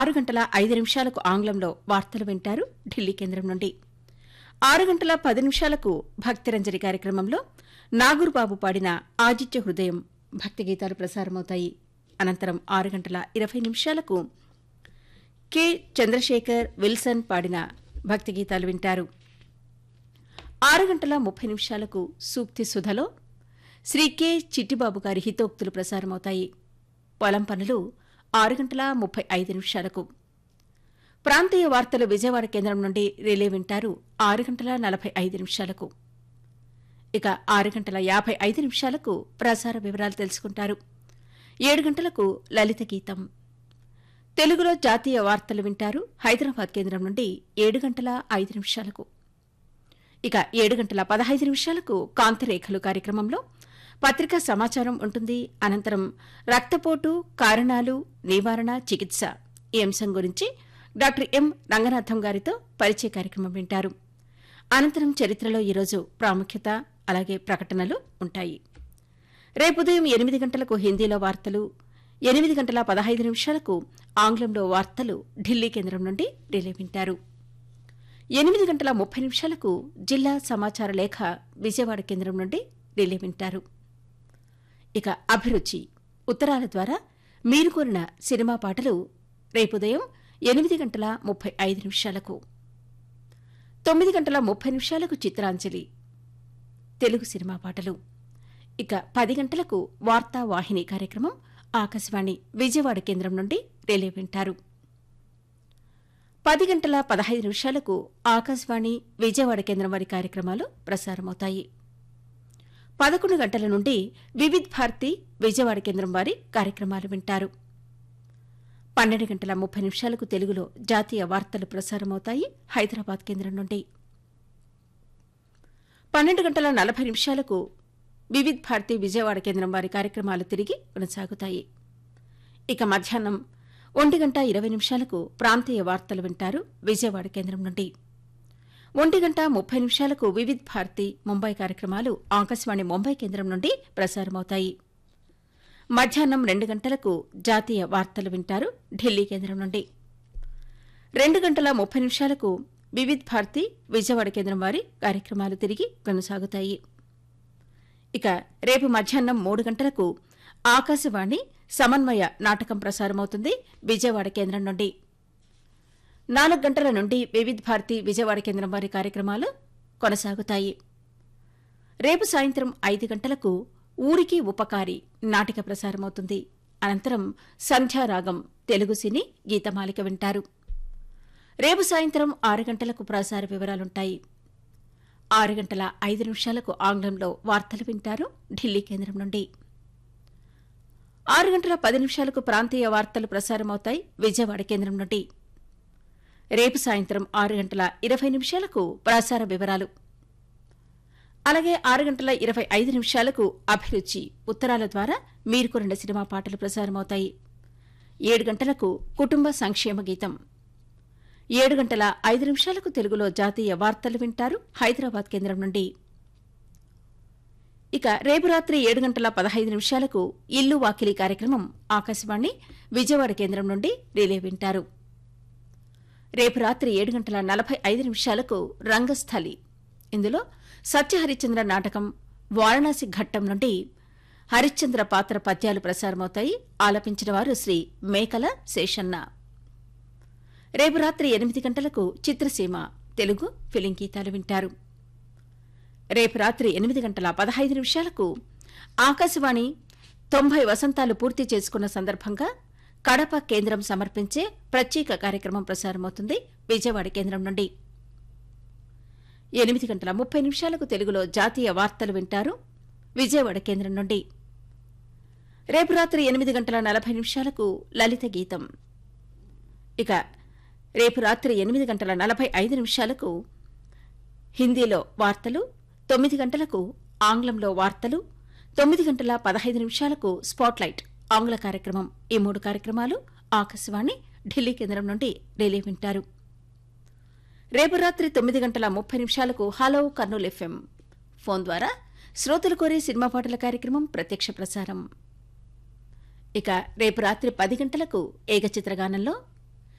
ఆరు గంటల ఐదు నిమిషాలకు ఆంగ్లంలో వార్తలు వింటారు ఢిల్లీ కేంద్రం నుండి ఆరు గంటల పది నిమిషాలకు భక్తిరంజని కార్యక్రమంలో నాగూర్బాబు పాడిన ఆదిత్య హృదయం భక్తి గీతాలు ప్రసారమవుతాయి అనంతరం ఆరు గంటల ఇరవై నిమిషాలకు కె చంద్రశేఖర్ విల్సన్ పాడిన భక్తి గీతాలు వింటారు ఆరు గంటల ముప్పై నిమిషాలకు సూక్తి సుధలో శ్రీ కె చిట్టిబాబు గారి హితోక్తులు ప్రసారమవుతాయి పొలం పనులు ఆరు గంటల ముప్పై ఐదు నిమిషాలకు ప్రాంతీయ వార్తలు విజయవాడ కేంద్రం నుండి రిలే వింటారు ఆరు గంటల నలభై ఐదు నిమిషాలకు ఇక ఆరు గంటల యాభై ఐదు నిమిషాలకు ప్రసార వివరాలు తెలుసుకుంటారు ఏడు గంటలకు లలిత గీతం తెలుగులో జాతీయ వార్తలు వింటారు హైదరాబాద్ కేంద్రం నుండి ఏడు గంటల ఐదు నిమిషాలకు ఇక ఏడు గంటల పదహైదు నిమిషాలకు కాంతిరేఖలు కార్యక్రమంలో పత్రికా సమాచారం ఉంటుంది అనంతరం రక్తపోటు కారణాలు నివారణ చికిత్స ఈ అంశం గురించి డాక్టర్ ఎం రంగనాథం గారితో పరిచయ కార్యక్రమం వింటారు అనంతరం చరిత్రలో ఈరోజు ప్రాముఖ్యత అలాగే ప్రకటనలు ఉంటాయి రేపు ఉదయం ఎనిమిది గంటలకు హిందీలో వార్తలు ఎనిమిది గంటల పదహైదు నిమిషాలకు ఆంగ్లంలో వార్తలు ఢిల్లీ కేంద్రం నుండి రిలే వింటారు ఎనిమిది గంటల ముప్పై నిమిషాలకు జిల్లా సమాచార లేఖ విజయవాడ కేంద్రం నుండి రిలే వింటారు ఇక అభిరుచి ఉత్తరాల ద్వారా మీరు కోరిన సినిమా పాటలు రేపు ఉదయం ఎనిమిది గంటల ముప్పై ఐదు నిమిషాలకు తొమ్మిది గంటల ముప్పై నిమిషాలకు చిత్రాంజలి తెలుగు సినిమా పాటలు ఇక పది గంటలకు వార్తా వాహిని కార్యక్రమం ఆకాశవాణి విజయవాడ కేంద్రం నుండి రిలే వింటారు పది గంటల పదహైదు నిమిషాలకు ఆకాశవాణి విజయవాడ కేంద్రం వారి కార్యక్రమాలు ప్రసారమవుతాయి పదకొండు గంటల నుండి వివిధ్ భారతి విజయవాడ కేంద్రం వారి కార్యక్రమాలు వింటారు పన్నెండు గంటల ముప్పై నిమిషాలకు తెలుగులో జాతీయ వార్తలు ప్రసారమవుతాయి హైదరాబాద్ కేంద్రం నుండి పన్నెండు గంటల నలభై నిమిషాలకు వివిధ్ భారతి విజయవాడ కేంద్రం వారి కార్యక్రమాలు తిరిగి కొనసాగుతాయి ఇక మధ్యాహ్నం ఒంటి గంట ఇరవై నిమిషాలకు ప్రాంతీయ వార్తలు వింటారు విజయవాడ కేంద్రం నుండి ఒంటి గంట ముప్పై నిమిషాలకు వివిధ్ భారతి ముంబై కార్యక్రమాలు ఆకాశవాణి ముంబై కేంద్రం నుండి ప్రసారమవుతాయి మధ్యాహ్నం రెండు గంటలకు జాతీయ వార్తలు వింటారు ఢిల్లీ కేంద్రం నుండి రెండు గంటల ముప్పై నిమిషాలకు వివిధ్ భారతి విజయవాడ కేంద్రం వారి కార్యక్రమాలు తిరిగి కొనసాగుతాయి ఇక రేపు మధ్యాహ్నం మూడు గంటలకు ఆకాశవాణి సమన్వయ నాటకం ప్రసారమవుతుంది విజయవాడ కేంద్రం నుండి నాలుగు గంటల నుండి వివిధ్ భారతి విజయవాడ కేంద్రం వారి కార్యక్రమాలు కొనసాగుతాయి రేపు సాయంత్రం ఐదు గంటలకు ఊరికి ఉపకారి నాటిక ప్రసారమవుతుంది అనంతరం సంధ్యారాగం తెలుగు సినీ గీతమాలిక వింటారు రేపు సాయంత్రం ఆరు గంటలకు ప్రసార వివరాలుంటాయి ఆరు గంటల ఐదు నిమిషాలకు ఆంగ్లంలో వార్తలు వింటారు ఢిల్లీ కేంద్రం నుండి ఆరు గంటల పది నిమిషాలకు ప్రాంతీయ వార్తలు ప్రసారమవుతాయి విజయవాడ కేంద్రం నుండి రేపు సాయంత్రం ఆరు గంటల ఇరవై నిమిషాలకు ప్రసార వివరాలు అలాగే ఆరు గంటల ఇరవై ఐదు నిమిషాలకు అభిరుచి ఉత్తరాల ద్వారా మీరు కొరిన సినిమా పాటలు ప్రసారమవుతాయి ఏడు గంటలకు కుటుంబ సంక్షేమ గీతం ఏడు గంటల ఐదు నిమిషాలకు తెలుగులో జాతీయ వార్తలు వింటారు హైదరాబాద్ కేంద్రం నుండి ఇక రేపు రాత్రి ఏడు గంటల పదహైదు నిమిషాలకు ఇల్లు వాకిలి కార్యక్రమం ఆకాశవాణి విజయవాడ కేంద్రం నుండి రిలే వింటారు రేపు రాత్రి ఏడు గంటల నలభై ఐదు నిమిషాలకు రంగస్థలి ఇందులో సత్యహరిశ్చంద్ర నాటకం వారణాసి ఘట్టం నుండి హరిశ్చంద్ర పాత్ర పద్యాలు ప్రసారమవుతాయి ఆలపించిన వారు శ్రీ మేకల శేషన్న రేపు రాత్రి ఎనిమిది గంటలకు చిత్రసీమ తెలుగు ఫిలిం గీతాలు వింటారు రేపు రాత్రి ఎనిమిది గంటల పదహైదు నిమిషాలకు ఆకాశవాణి తొంభై వసంతాలు పూర్తి చేసుకున్న సందర్భంగా కడప కేంద్రం సమర్పించే ప్రత్యేక కార్యక్రమం ప్రసారమవుతుంది విజయవాడ కేంద్రం నుండి ఎనిమిది గంటల ముప్పై నిమిషాలకు తెలుగులో జాతీయ వార్తలు వింటారు విజయవాడ కేంద్రం నుండి రేపు రాత్రి ఎనిమిది గంటల నలభై నిమిషాలకు లలిత గీతం ఇక రేపు రాత్రి ఎనిమిది గంటల నలభై ఐదు నిమిషాలకు హిందీలో వార్తలు తొమ్మిది గంటలకు ఆంగ్లంలో వార్తలు తొమ్మిది గంటల పదహైదు నిమిషాలకు స్పాట్లైట్ ఆంగ్ల కార్యక్రమం ఈ మూడు కార్యక్రమాలు ఆకాశవాణి ఢిల్లీ కేంద్రం నుండి రిలే వింటారు రేపు రాత్రి తొమ్మిది గంటల ముప్పై నిమిషాలకు హలో కర్నూలు ఎఫ్ఎం ఫోన్ ద్వారా శ్రోతలు కోరే సినిమా పాటల కార్యక్రమం ప్రత్యక్ష ప్రసారం ఇక రేపు రాత్రి పది గంటలకు ఏకచిత్రగానంలో